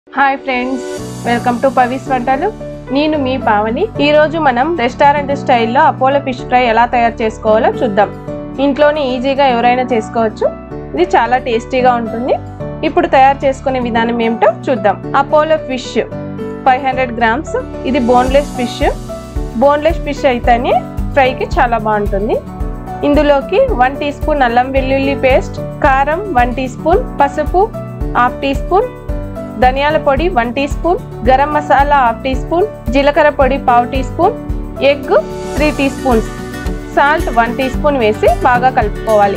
hi friends welcome to Pavis వంటలు నేను మీ పావని ఈ రోజు మనం రెస్టారెంట్ స్టైల్లో అపోలో ఫిష్ ఫ్రై ఎలా తయారు చేసుకోవాలో చూద్దాం ఇంట్లోనే ఈజీగా ఎవరైనా చేసుకోవచ్చు ఇది చాలా టేస్టీగా ఉంటుంది ఇప్పుడు తయారు చేసుకునే విధానం ఏమిటో చూద్దాం Apollo fish five hundred grams ఇది బోన్లెస్ ఫిష్ బోన్లెస్ ఫిష్ అయితేనే ఫ్రైకి చాలా బాగుంటుంది ఇందులోకి వన్ టీ స్పూన్ అల్లం వెల్లుల్లి పేస్ట్ కారం వన్ టీ స్పూన్ పసుపు హాఫ్ టీ స్పూన్ ధనియాల పొడి one teaspoon garam masala half teaspoon జీలకర్ర పొడి పావు teaspoon egg three teaspoons salt one teaspoon వేసి బాగా కలుపుకోవాలి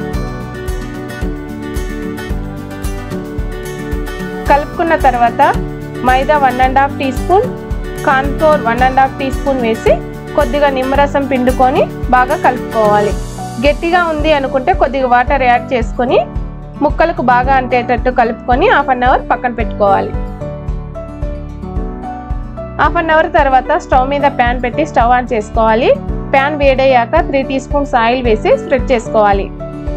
కలుపుకున్న తర్వాత మైదా one and half teaspoon cornflour one and half teaspoon వేసి కొద్దిగా నిమ్మరసం పిండుకొని బాగా కలుపుకోవాలి గట్టిగా ఉంది అనుకుంటే కొద్దిగా వాటర్ యాడ్ చేసుకొని ముక్కలకు బాగా అంటేటట్టు కలుపుకొని హాఫ్ అన్ అవర్ పక్కన పెట్టుకోవాలి హాఫ్ అన్ అవర్ తర్వాత స్టవ్ మీద ప్యాన్ పెట్టి స్టవ్ ఆన్ చేసుకోవాలి ప్యాన్ వేడయ్యాక త్రీ టీ స్పూన్స్ ఆయిల్ వేసి స్ప్రెడ్ చేసుకోవాలి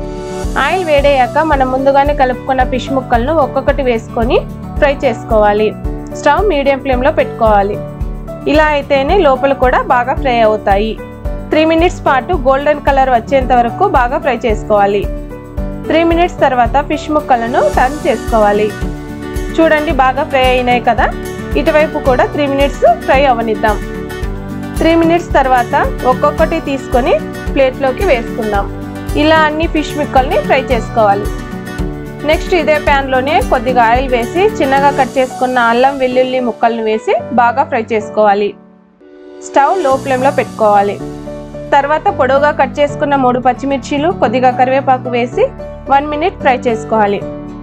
ఆయిల్ వేడయ్యాక మనం ముందుగానే కలుపుకున్న ఫిష్ ముక్కలను ఒక్కొక్కటి వేసుకొని ఫ్రై చేసుకోవాలి స్టవ్ మీడియం ఫ్లేమ్లో పెట్టుకోవాలి ఇలా అయితేనే లోపల కూడా బాగా ఫ్రై అవుతాయి త్రీ మినిట్స్ పాటు గోల్డెన్ కలర్ వచ్చేంత వరకు బాగా ఫ్రై చేసుకోవాలి త్రీ మినిట్స్ తర్వాత ఫిష్ ముక్కలను టర్న్ చేసుకోవాలి చూడండి బాగా ఫ్రై అయినాయి కదా ఇటువైపు కూడా త్రీ మినిట్స్ ఫ్రై అవనిద్దాం త్రీ మినిట్స్ తర్వాత ఒక్కొక్కటి తీసుకొని ప్లేట్లోకి వేసుకుందాం ఇలా అన్ని ఫిష్ ముక్కల్ని ఫ్రై చేసుకోవాలి నెక్స్ట్ ఇదే ప్యాన్లోనే కొద్దిగా ఆయిల్ వేసి చిన్నగా కట్ చేసుకున్న అల్లం వెల్లుల్లి ముక్కలను వేసి బాగా ఫ్రై చేసుకోవాలి స్టవ్ లో ఫ్లేమ్లో పెట్టుకోవాలి తర్వాత పొడవుగా కట్ చేసుకున్న మూడు పచ్చిమిర్చీలు కొద్దిగా కరివేపాకు వేసి వన్ మినిట్ ఫ్రై చేసుకోవాలి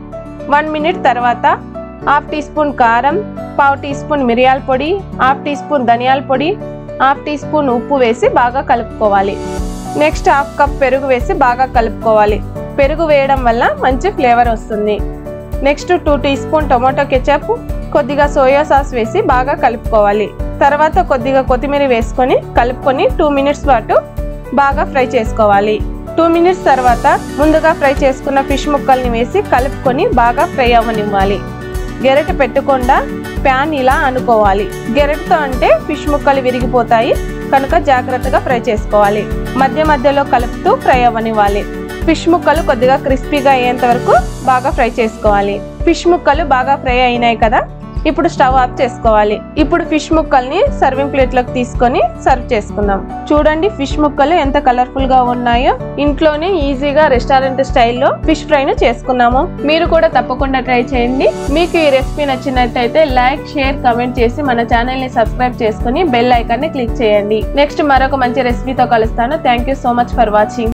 వన్ మినిట్ తర్వాత హాఫ్ టీ స్పూన్ కారం పావు టీ స్పూన్ మిరియాల పొడి హాఫ్ టీ స్పూన్ ధనియాల పొడి హాఫ్ టీ స్పూన్ ఉప్పు వేసి బాగా కలుపుకోవాలి నెక్స్ట్ హాఫ్ కప్ పెరుగు వేసి బాగా కలుపుకోవాలి పెరుగు వేయడం వల్ల మంచి ఫ్లేవర్ వస్తుంది next two teaspoon tomato ketchup కొద్దిగా సోయా సాస్ వేసి బాగా కలుపుకోవాలి తర్వాత కొద్దిగా కొత్తిమీర వేసుకొని కలుపుకొని టూ మినిట్స్ పాటు బాగా ఫ్రై చేసుకోవాలి టూ మినిట్స్ తర్వాత ముందుగా ఫ్రై చేసుకున్న ఫిష్ ముక్కల్ని వేసి కలుపుకొని బాగా ఫ్రై అవ్వనివ్వాలి గెరెట పెట్టకుండా ప్యాన్ ఇలా అనుకోవాలి గెరెటతో అంటే ఫిష్ ముక్కలు విరిగిపోతాయి కనుక జాగ్రత్తగా ఫ్రై చేసుకోవాలి మధ్య మధ్యలో కలుపుతూ ఫ్రై అవ్వనివ్వాలి ఫిష్ ముక్కలు కొద్దిగా క్రిస్పీగా అయ్యేంత వరకు బాగా ఫ్రై చేసుకోవాలి ఫిష్ ముక్కలు బాగా ఫ్రై అయినాయి కదా ఇప్పుడు స్టవ్ ఆఫ్ చేసుకోవాలి ఇప్పుడు ఫిష్ ముక్కల్ని సర్వింగ్ ప్లేట్లోకి తీసుకొని సర్వ్ చేసుకుందాం చూడండి ఫిష్ ముక్కలు ఎంత కలర్ఫుల్ గా ఉన్నాయో ఇంట్లోనే ఈజీగా రెస్టారెంట్ స్టైల్లో ఫిష్ ఫ్రైను చేసుకున్నాము మీరు కూడా తప్పకుండా ట్రై చేయండి మీకు ఈ రెసిపీ నచ్చినట్టయితే లైక్ షేర్ కమెంట్ చేసి మన ఛానల్ ని సబ్స్క్రైబ్ చేసుకుని బెల్ ఐకాన్ ని క్లిక్ చేయండి నెక్స్ట్ మరొక మంచి రెసిపీతో కలుస్తాను thank you so much for watching